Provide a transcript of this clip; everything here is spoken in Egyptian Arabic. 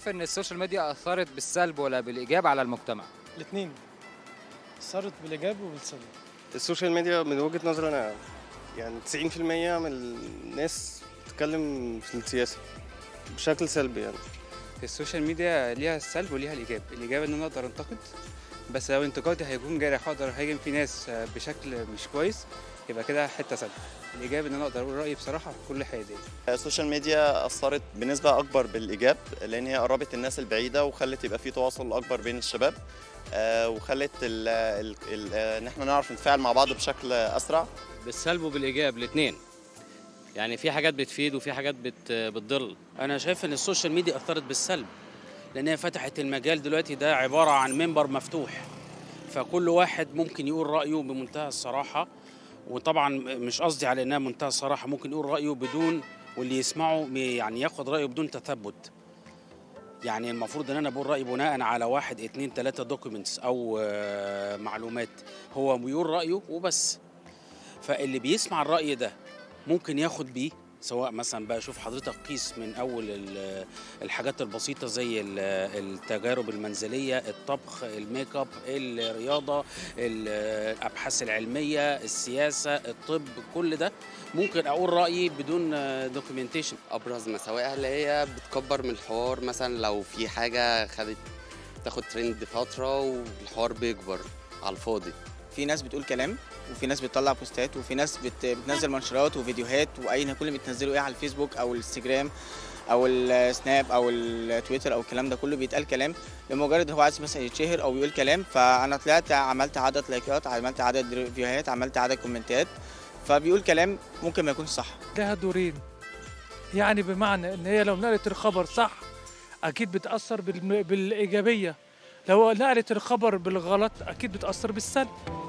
شايف ان السوشيال ميديا اثرت بالسلب ولا بالايجاب على المجتمع الاثنين اثرت بالايجاب وبالسلب السوشيال ميديا من وجهة نظري أنا يعني 90% من الناس بتتكلم في السياسة بشكل سلبي يعني السوشيال ميديا ليها السلب وليها الايجاب الايجاب ان انا اقدر انتقد بس لو انتقادي هيكون جارح اقدر اهاجم في ناس بشكل مش كويس يبقى كده حته سلب الايجاب ان انا اقدر اقول رايي بصراحه بكل حياديه السوشيال ميديا اثرت بنسبه اكبر بالايجاب لان هي قربت الناس البعيده وخلت يبقى في تواصل اكبر بين الشباب آه، وخلت ال- ال- ال- آه، ان احنا نعرف نتفاعل مع بعض بشكل اسرع بالسلب وبالايجاب الاثنين يعني في حاجات بتفيد وفي حاجات بت بتضل انا شايف ان السوشيال ميديا اثرت بالسلب لان هي فتحت المجال دلوقتي ده عباره عن منبر مفتوح فكل واحد ممكن يقول رايه بمنتهى الصراحه وطبعا مش قصدي على انها منتهى الصراحه ممكن يقول رايه بدون واللي يسمعه يعني ياخد رايه بدون تثبت يعني المفروض ان انا بقول رايي بناء على واحد اتنين تلاته دوكيومنتس او آه، معلومات هو بيقول رايه وبس فاللي بيسمع الراي ده ممكن ياخد بيه سواء مثلا بقى شوف حضرتك قيس من اول ال- الحاجات البسيطه زي ال- التجارب المنزليه الطبخ الميك اب الرياضه ال- الابحاث العلميه السياسه الطب كل ده ممكن اقول رايي بدون دوكيومنتيشن ابرز مساوئها اللي هي بتكبر من الحوار مثلا لو في حاجه خدت تاخد ترند فتره والحوار بيكبر على الفاضي في ناس بتقول كلام وفي ناس بتطلع بوستات وفي ناس بت... بتنزل منشورات وفيديوهات واي كل اللي بتنزله ايه على الفيسبوك او الانستجرام او السناب او التويتر او الكلام ده كله بيتقال كلام لمجرد هو عايز مثلا يتشهر او يقول كلام فانا طلعت عملت عدد لايكات عملت عدد ريفيوهات عملت عدد كومنتات فبيقول كلام ممكن ما يكونش صح لها دورين يعني بمعنى ان هي لو نقلت الخبر صح اكيد بتاثر بالم- بالايجابيه لو نقلت الخبر بالغلط اكيد بتاثر بالسلب